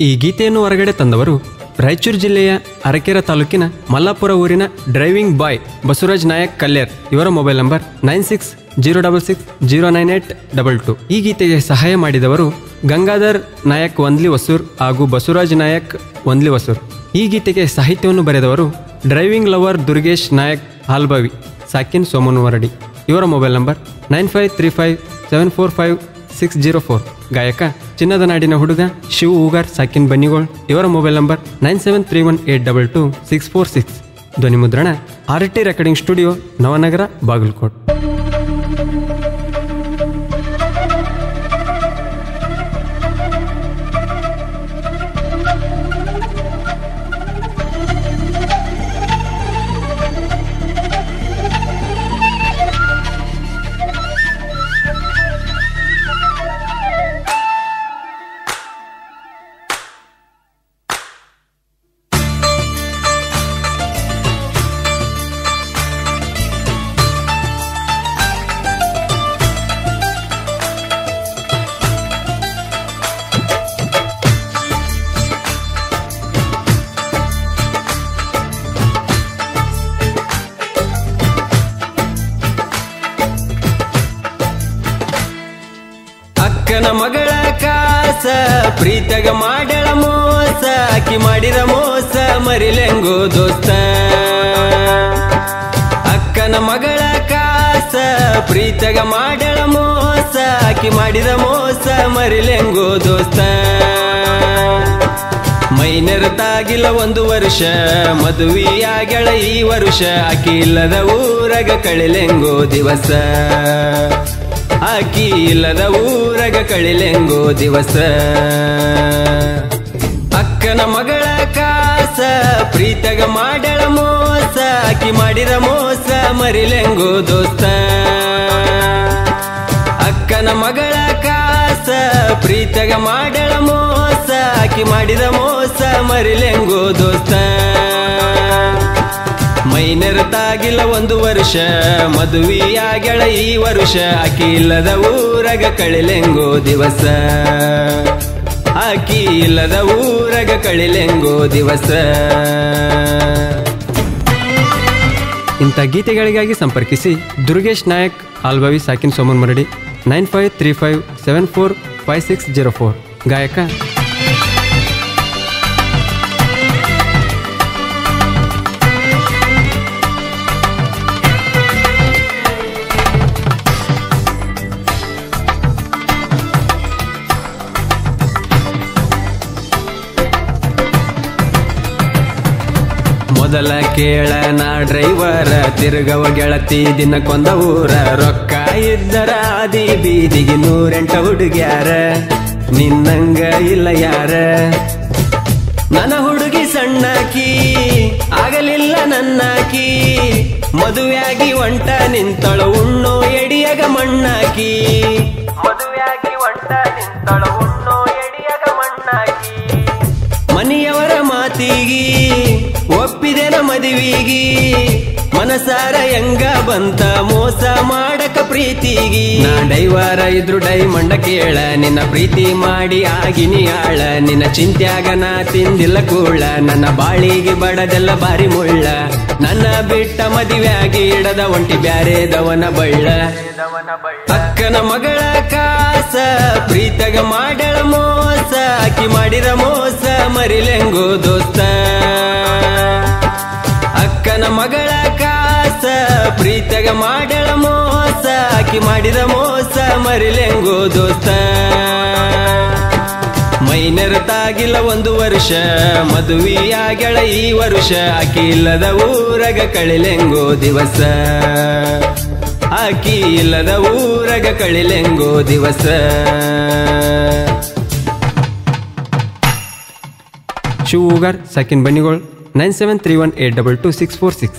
ಈ ಗೀತೆಯನ್ನು ಹೊರಗಡೆ ತಂದವರು ರಾಯಚೂರು ಜಿಲ್ಲೆಯ ಅರಕೆರೆ ತಾಲೂಕಿನ ಮಲ್ಲಾಪುರ ಊರಿನ ಡ್ರೈವಿಂಗ್ ಬಾಯ್ ಬಸವರಾಜ್ ನಾಯಕ್ ಕಲ್ಯಾರ್ ಇವರ mobile number nine six zero double six zero nine eight double two ಈ ಗೀತೆಗೆ ಸಹಾಯ ಮಾಡಿದವರು ಗಂಗಾಧರ್ ನಾಯಕ್ ವಂದ್ಲಿ ಹೊಸೂರ್ ಹಾಗೂ ಬಸವರಾಜ್ ನಾಯಕ್ ವಂದ್ಲಿ ಹೊಸೂರ್ ಈ ಗೀತೆಗೆ ಸಾಹಿತ್ಯವನ್ನು ಬರೆದವರು ಡ್ರೈವಿಂಗ್ ಲವರ್ ದುರ್ಗೇಶ್ ನಾಯಕ್ ಹಾಲ್ಬಾವಿ ಸಾಕಿನ್ ಸೋಮನವರಡಿ ಇವರ mobile number nine five three five seven four five six zero four ಗಾಯಕ ಚಿನ್ನದ ನಾಡಿನ ಹುಡುಗ ಶಿವ್ ಹೂಗಾರ್ ಸಾಕಿನ್ ಬನ್ನಿಗೋಳ್ ಇವರ mobile number nine seven three one eight double two six four six ಧ್ವನಿ ಮುದ್ರಣ R T recording studio Navanagar Bagalkot ಅಕ್ಕನ ಮಗಳ ಕಾಸ ಪ್ರೀತಗ ಮಾಡಳ ಮೋಸ ಅಕ್ಕಿ ಮಾಡಿದ ಮೋಸ ಮರಿಲೆಂಗೋ ದೋಸ್ತ ಅಕ್ಕನ ಮಗಳ ಕಾಸ ಪ್ರೀತಗ ಮಾಡಳ ಮೋಸ ಅಕ್ಕಿ ಮಾಡಿದ ಮೋಸ ಮರಿಲೆಂಗೋ ದೋಸ್ತ ಮೈನೆರತಾಗಿಲ್ಲ ಒಂದು ವರ್ಷ ಮದುವೆಯಾಗಳ ಈ ವರ್ಷ ಅಕ್ಕಿ ಇಲ್ಲದ ಊರಗ ಕಳಿಲೆಂಗೋ ದಿವಸ ಆಕಿ ಇಲ್ಲದ ಊರಗ ಕಳಿಲೆಂಗೋ ದಿವಸ ಅಕ್ಕನ ಮಗಳ ಕಾಸ ಪ್ರೀತಗ ಮಾಡಳ ಮೋಸ ಆಕಿ ಮಾಡಿದ ಮೋಸ ಮರಿಲೆಂಗೋ ದೋಸ್ತ ಅಕ್ಕನ ಮಗಳ ಕಾಸ ಪ್ರೀತಗ ಮಾಡಳ ಮೋಸ ಆಕಿ ಮಾಡಿದ ಮೋಸ ಮರಿಲೆಂಗೋ ದೋಸ್ತ ಮೈನೆರತಾಗಿಲ್ಲ ಒಂದು ವರ್ಷ ಮದುವೆಯಾಗಳ ಈ ವರ್ಷ ಆಕಿ ಇಲ್ಲದ ಊರಗ ಕಳಿಲೆಂಗೋ ದಿವಸ ಆಕಿ ಇಲ್ಲದ ಊರಗ ಕಳಿಲೆಂಗೋ ದಿವಸ ಇಂಥ ಗೀತೆಗಳಿಗಾಗಿ ಸಂಪರ್ಕಿಸಿ ದುರ್ಗೇಶ್ ನಾಯಕ್ ಆಲ್ಬಾವಿ ಸಾಕಿನ್ Somanmaradi nine five three five seven four five six zero four ಗಾಯಕ ಮೊದಲ ಕೇಳ ನಾ ಡ್ರೈವರ ತಿರುಗವ ಗೆಳತಿ ದಿನಕ್ಕೊಂದ ಊರ ರೊಕ್ಕ ಇದ್ದರ ಆದಿ ಬೀದಿಗೆ ನೂರೆಂಟ ಹುಡುಗ್ಯಾರ ನಿನ್ನಂಗ ಇಲ್ಲ ಯಾರ ನನ್ನ ಹುಡುಗಿ ಸಣ್ಣಕಿ ಆಗಲಿಲ್ಲ ನನ್ನಾಕಿ ಮದುವೆಯಾಗಿ ಒಂಟ ನಿಂತಳ ಉಣ್ಣೋ ಎಡಿಯಗ ಮಣ್ಣಾಕಿ ಮದುವೆಯಾಗಿ ಒಂಟ ನಿಂತಳ ಉಣ್ಣೋ ಎಡಿಯಗ ಮಣ್ಣಾಕಿ ಮನೆಯವರ ಮಾತಿಗಿ ಒಪ್ಪಿದೆನ ಮದುವಿಗಿ ಮನಸಾರ ಹೆಂಗ ಬಂತ ಮೋಸ ಮಾಡಕ ಪ್ರೀತಿಗಿ ನಾ ಡೈವರ ಇದ್ರು ಡೈಮಂಡ ಕೇಳ ನಿನ್ನ ಪ್ರೀತಿ ಮಾಡಿ ಆಗಿನಿ ಆಳ ನಿನ್ನ ಚಿಂತ್ಯಾಗ ನಾ ತಿಂದಿಲ್ಲ ಕೂಳ ನನ್ನ ಬಾಳಿಗೆ ಬಡದೆಲ್ಲ ಬಾರಿ ಮುಳ್ಳ ನನ್ನ ಬಿಟ್ಟ ಮದುವೆಯಾಗಿ ಇಡದ ಒಂಟಿ ಬ್ಯಾರೆದವನ ಬಳ್ಳ ಅಕ್ಕನ ಮಗಳ ಕಾಸ ಪ್ರೀತಗ ಮಾಡಳ ಮೋಸ ಆಕಿ ಮಾಡಿದ ಮೋಸ ಮರಿಲೆಂಗೋ ದೋಸ್ತ ಅಕ್ಕನ ಮಗಳ ಕಾಸ ಪ್ರೀತಗ ಮಾಡಳ ಮೋಸ ಆಕಿ ಮಾಡಿದ ಮೋಸ ಮರಿಲೆಂಗೋ ದೋಸ್ತ ಮೈನೆರತಾಗಿಲ್ಲ ಒಂದು ವರ್ಷ ಮದುವೆಯಾಗಳ ಈ ವರ್ಷ ಆಕಿ ಇಲ್ಲದ ಊರಗ ಕಳಿಲೆಂಗೋ ದಿವಸ ಆಕಿ ಇಲ್ಲದ ಊರಗ ಕಳಿಲೆಂಗೋ ದಿವಸ ಶಿವ್ ಹೂಗಾರ್ ಸಾಕಿನ್ Bannigol nine seven three one eight double two six four six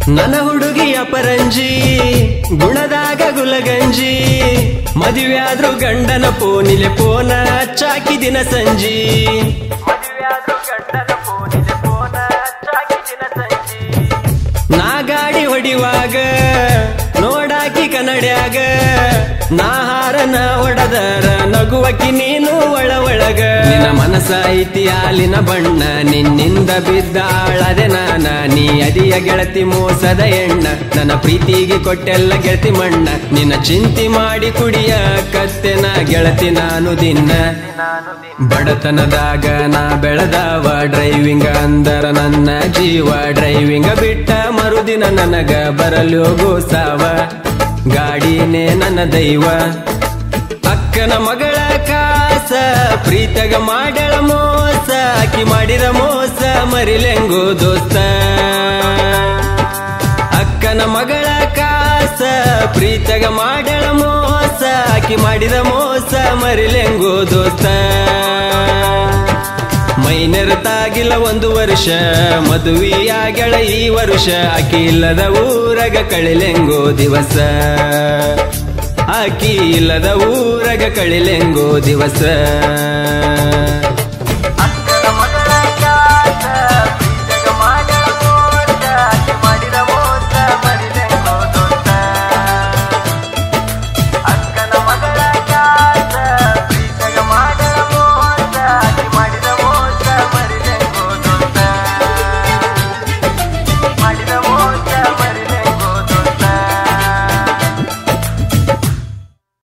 ನನ್ನ ಹುಡುಗಿಯ ಪರಂಜಿ ಗುಣದಾಗ ಗುಲಗಂಜಿ ಮದುವೆಯಾದ್ರು ಗಂಡನ ಪೋನಿಲೆ ಪೋನ ಚಾಕಿ ದಿನ ಸಂಜಿ ನಾ ಗಾಡಿ ಹೊಡಿವಾಗ ನೋಡಾಕಿ ಕನ್ನಡ್ಯಾಗ ನಾ ಹಾರನ ಹೊಡದರ ನಗುವಕಿ ನೀನು ಒಳ ಒಳಗ ನಿನ್ನ ಮನಸ ಐತಿ ಹಾಲಿನ ಬಣ್ಣ ನಿನ್ನಿಂದ ಬಿದ್ದಾಳದೆ ನಾನ ನೀ ಅದಿಯ ಗೆಳತಿ ಮೋಸದ ಎಣ್ಣ ನನ್ನ ಪ್ರೀತಿಗೆ ಕೊಟ್ಟೆಲ್ಲ ಗೆಳತಿ ಮಣ್ಣ ನಿನ್ನ ಚಿಂತಿ ಮಾಡಿ ಕುಡಿಯ ಕತ್ತೆನ ಗೆಳತಿ ನಾನು ದಿನ ಬಡತನದಾಗ ನಾ ಬೆಳೆದವ ಡ್ರೈವಿಂಗ್ ಅಂದರ ನನ್ನ ಜೀವ ಡ್ರೈವಿಂಗ್ ಬಿಟ್ಟ ಮರುದಿನ ನನಗ ಬರಲು ಗೋಸಾವ ಗಾಡಿನೇ ನನ್ನ ದೈವ ಅಕ್ಕನ ಮಗಳ ಕಾಸ ಪ್ರೀತಗ ಮಾಡಳ ಮೋಸ ಆಕಿ ಮಾಡಿದ ಮೋಸ ಮರಿಲೆಂಗೋ ದೋಸ್ತ ಅಕ್ಕನ ಮಗಳ ಕಾಸ ಪ್ರೀತಗ ಮಾಡಳ ಮೋಸ ಆಕಿ ಮಾಡಿದ ಮೋಸ ಮರಿಲೆಂಗೋ ದೋಸ್ತ ಮೈನೆರತಾಗಿಲ್ಲ ಒಂದು ವರ್ಷ ಮದುವೆಯಾಗಳ ಈ ವರ್ಷ ಆಕಿ ಇಲ್ಲದ ಊರಗ ಕಳಿಲೆಂಗೋ ದಿವಸ ಆಕಿ ಇಲ್ಲದ ಊರಗ ಕಳಿಲೆಂಗೋ ದಿವಸ